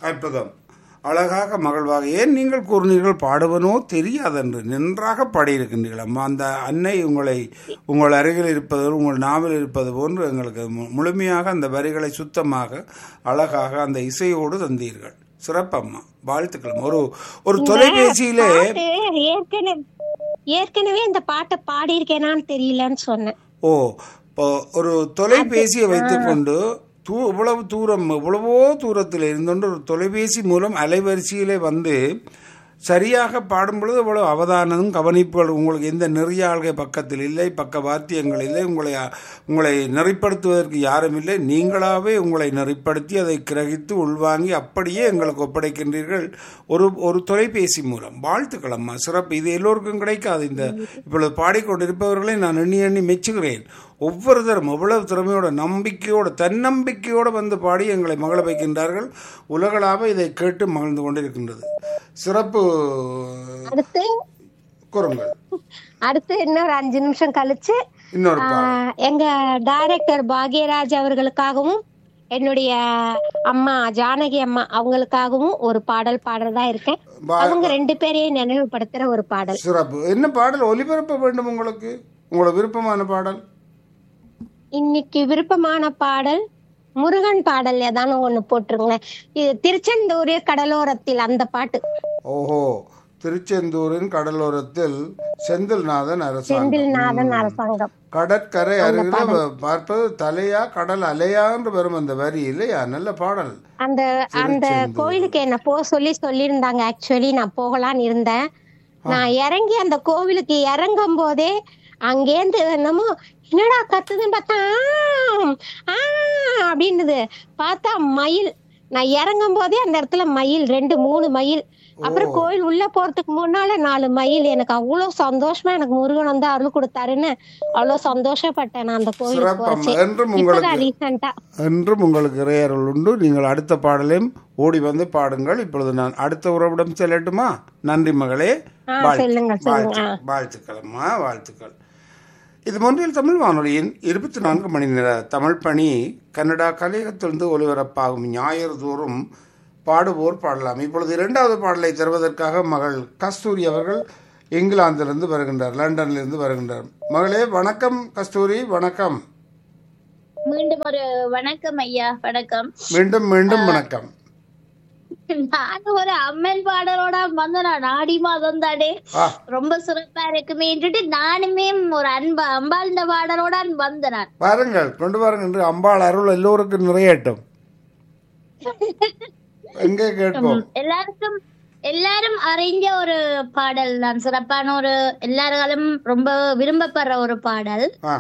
அற்புதம் அழகாக மகிழ்வாக ஏன் நீங்கள் கூறினீர்கள் பாடுவனோ தெரியாதென்று நன்றாக பாடியிருக்கின்றீர்கள் அம்மா அந்த அன்னை உங்களை உங்கள் அருகில் இருப்பது உங்கள் நாவில் இருப்பது போன்று எங்களுக்கு மு- முழுமையாக அந்த வரிகளை சுத்தமாக அழகாக அந்த இசையோடு தந்தீர்கள் சிறப்பம்மா வாழ்த்துக்கள் ஒரு ஒரு தொலைபேசியிலே பாட்டு ஏற்கனவே ஏற்கனவே இந்த பாட்டை பாடியிருக்கேனான்னு தெரியலன்னு சொன்னேன் ஓ இப்போ ஒரு தொலைபேசியை வைத்துக்கொண்டு தூ இவ்வளவு தூரம் எவ்வளவோ தூரத்தில் இருந்தோண்டு ஒரு தொலைபேசி மூலம் அலைவரிசையிலே வந்து சரியாக பாடும் பொழுது இவ்வளவு அவதானமும் கவனிப்புகள் உங்களுக்கு எந்த நெறியாள்கை பக்கத்தில் இல்லை பக்க வாத்தியங்கள் இல்லை உங்களை உங்களை நெறிப்படுத்துவதற்கு யாரும் இல்லை நீங்களாவே உங்களை நெறிப்படுத்தி அதை கிரகித்து உள்வாங்கி அப்படியே எங்களுக்கு ஒப்படைக்கின்றீர்கள் ஒரு ஒரு தொலைபேசி மூலம் வாழ்த்துக்கள் அம்மா சிறப்பு இது எல்லோருக்கும் கிடைக்காது இந்த இப்பொழுது பாடிக்கொண்டிருப்பவர்களை நான் எண்ணி எண்ணி மெச்சுகிறேன் ஒவ்வொருத்தரும் எவ்வளவு திறமையோட நம்பிக்கையோட தன்னம்பிக்கையோடு வந்து பாடி எங்களை மகள வைக்கின்றார்கள் உலகளாவ இதை கேட்டு மகிழ்ந்து கொண்டிருக்கின்றது சிறப்பு அடுத்து கூறுங்கள் அடுத்து இன்னொரு அஞ்சு நிமிஷம் கழிச்சு இன்னொரு பாடல் ஆஹ், எங்க டைரக்டர் பாக்யராஜ் அவர்களுக்காகவும் என்னுடைய அம்மா ஜானகி அம்மா அவங்களுக்காகவும் ஒரு பாடல் பாடுறதா இருக்கேன் பா- அவங்க ரெண்டு பேரையும் நினைவுபடுத்துற ஒரு பாடல் சிறப்பு என்ன பாடல் ஒலிபரப்ப வேண்டும் உங்களுக்கு உங்களுக்கு விருப்பமான பாடல் இன்னைக்கு விருப்பமான பாடல் முருகன் பாடல் ஏதானு ஒண்ணு போட்டுருங்களேன் இது திருச்செந்தூர் கடலோரத்தில் அந்த பாட்டு ஓஹோ திருச்செந்தூரின் கடலோரத்தில் செந்தில்நாதன் அரசாங்கம் செந்தில்நாதன் அரசாங்கம் கடற்கரை அருகில் பார்ப்பது தலையா கடல் அலையா என்று வரும் அந்த வரி இல்லையா நல்ல பாடல் அந்த அந்த கோயிலுக்கு என்ன போக சொல்லி சொல்லியிருந்தாங்க ஆக்சுவலி நான் போகலான்னு இருந்தேன் நான் இறங்கி அந்த கோவிலுக்கு இறங்கும் போதே அங்கேருந்து என்னமோ என்னடா கத்துதுன்னு பார்த்தா ஆம், ஆ அப்படின்னுது பார்த்தா மயில் நான் இறங்கும் போதே அந்த இடத்துல மயில் ரெண்டு மூணு மயில் அப்புறம் கோயில் உள்ள போறதுக்கு முன்னால நாலு மயில் எனக்கு அவ்வளவு சந்தோஷமா எனக்கு முருகன் வந்து அருள் கொடுத்தாருன்னு அவ்வளவு சந்தோஷப்பட்டேன் நான் அந்த கோயிலுக்கு சிறப்பம் போச்சு என்றும் இப்பதான் உங்களுக்கு ரீசெண்டா என்றும் உங்களுக்கு இறையருள் உண்டு நீங்கள் அடுத்த பாடலையும் ஓடி வந்து பாடுங்கள் இப்பொழுது நான் அடுத்த உறவிடம் செல்லட்டுமா நன்றி மகளே ஆ, வாழ்த்து- சொல்லுங்க, சொல்லுங்க. வாழ்த்து- வாழ்த்துக்கள் அம்மா வாழ்த்துக்கள் இது மொன்றில் தமிழ் வானொலியின் இருபத்தி நான்கு மணி நேர தமிழ் பணி கன்னடா கலையகத்திலிருந்து ஒலிபரப்பாகும் ஞாயிறு தோறும் பாடுவோர் பாடலாம் இப்பொழுது இரண்டாவது பாடலை தருவதற்காக மகள் கஸ்தூரி அவர்கள் இங்கிலாந்திலிருந்து வருகின்றார் லண்டனிலிருந்து வருகின்றார் மகளே வணக்கம் கஸ்தூரி வணக்கம் மீண்டும் ஒரு வணக்கம் ஐயா வணக்கம் மீண்டும் மீண்டும் வணக்கம் நானும் ஒரு அம்மன் பாடலோட வந்தனா நாடி மாதம் தானே ஆ ரொம்ப சிறப்பா இருக்குமேன்ட்டு நானுமே ஒரு அன்பா அம்பாழ்ந்த பாடலோட வந்தேன் நான் பாருங்கள் கொண்டு வாருங்கள் என்று அம்பாள் அருள் எல்லோருக்கும் நிறையட்டும் எங்கே கேட்போம் எல்லாருக்கும் எல்லாரும் அறிஞ்ச ஒரு பாடல் தான் சிறப்பான ஒரு எல்லாராலும் ரொம்ப விரும்பப்படுற ஒரு பாடல் ஆ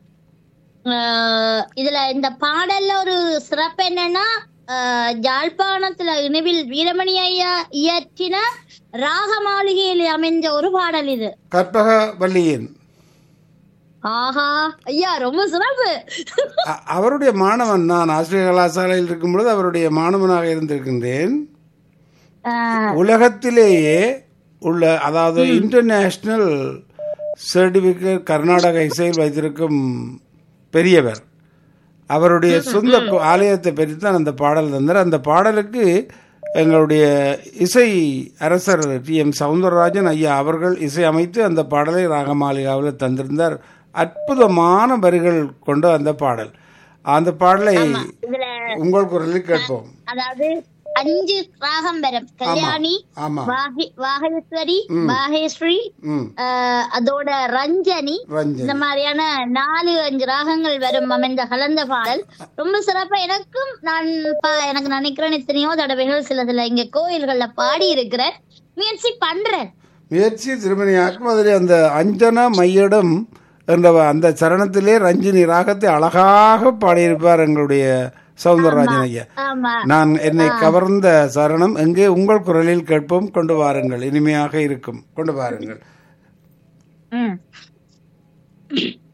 ஆஹ் இதுல இந்த பாடல்ல ஒரு சிறப்பு என்னன்னா ஆஹ் யாழ்ப்பாணத்துல இணைவில் வீரமணி ஐயா இயற்றின ராக மாளிகையில் அமைஞ்ச ஒரு பாடல் இது கற்பக வள்ளியின் ஆஹா ஐயா ரொம்ப சிறப்பு அ- அவருடைய மாணவன் நான் ஆசிரியர் கலாசாலையில் இருக்கும் பொழுது அவருடைய மாணவனாக இருந்திருக்கின்றேன் ஆஹ் உலகத்திலேயே உள்ள அதாவது இன்டர்நேஷனல் சர்டிபிகேட் கர்நாடக இசையில் வைத்திருக்கும் பெரியவர் அவருடைய சொந்த கு- ஆலயத்தை பற்றி தான் அந்த பாடல் தந்தார் அந்த பாடலுக்கு எங்களுடைய இசை அரசர் டி எம் சவுந்தரராஜன் ஐயா அவர்கள் இசை அமைத்து அந்த பாடலை ராகமாளிகாவில் தந்திருந்தார் அற்புதமான வரிகள் கொண்ட அந்த பாடல் அந்த பாடலை இதுல உங்கள் குரலில் கேட்போம் அதாவது அஞ்சு ராகம் வரும் கல்யாணி ஆமா வாகி- வாகேஸ்வரி வாகேஸ்வரி ம் ஆஹ் அதோட ரஞ்சனி ரஞ்சன் இந்த மாதிரியான நாலு அஞ்சு ராகங்கள் வரும் அமைந்த கலந்த பாடல் ரொம்ப சிறப்பா எனக்கும் நான் ப- எனக்கு நினைக்கிறேன் எத்தனையோ தடவைகள் சில சில இங்க கோயில்கள்ல பாடி இருக்கிறேன் முயற்சி பண்றேன் முயற்சி திருமணியாக்கும் அதில் அந்த அஞ்சன மையிடம் என்ற அந்த சரணத்திலே ரஞ்சினி ராகத்தை அழகாக பாடியிருப்பார் எங்களுடைய சவுந்தரராஜன் ஐயா ஆமா நான் என்னை கவர்ந்த சரணம் எங்கே உங்கள் குரலில் கேட்போம் கொண்டு வாருங்கள் இனிமையாக இருக்கும் கொண்டு வாருங்கள் ம்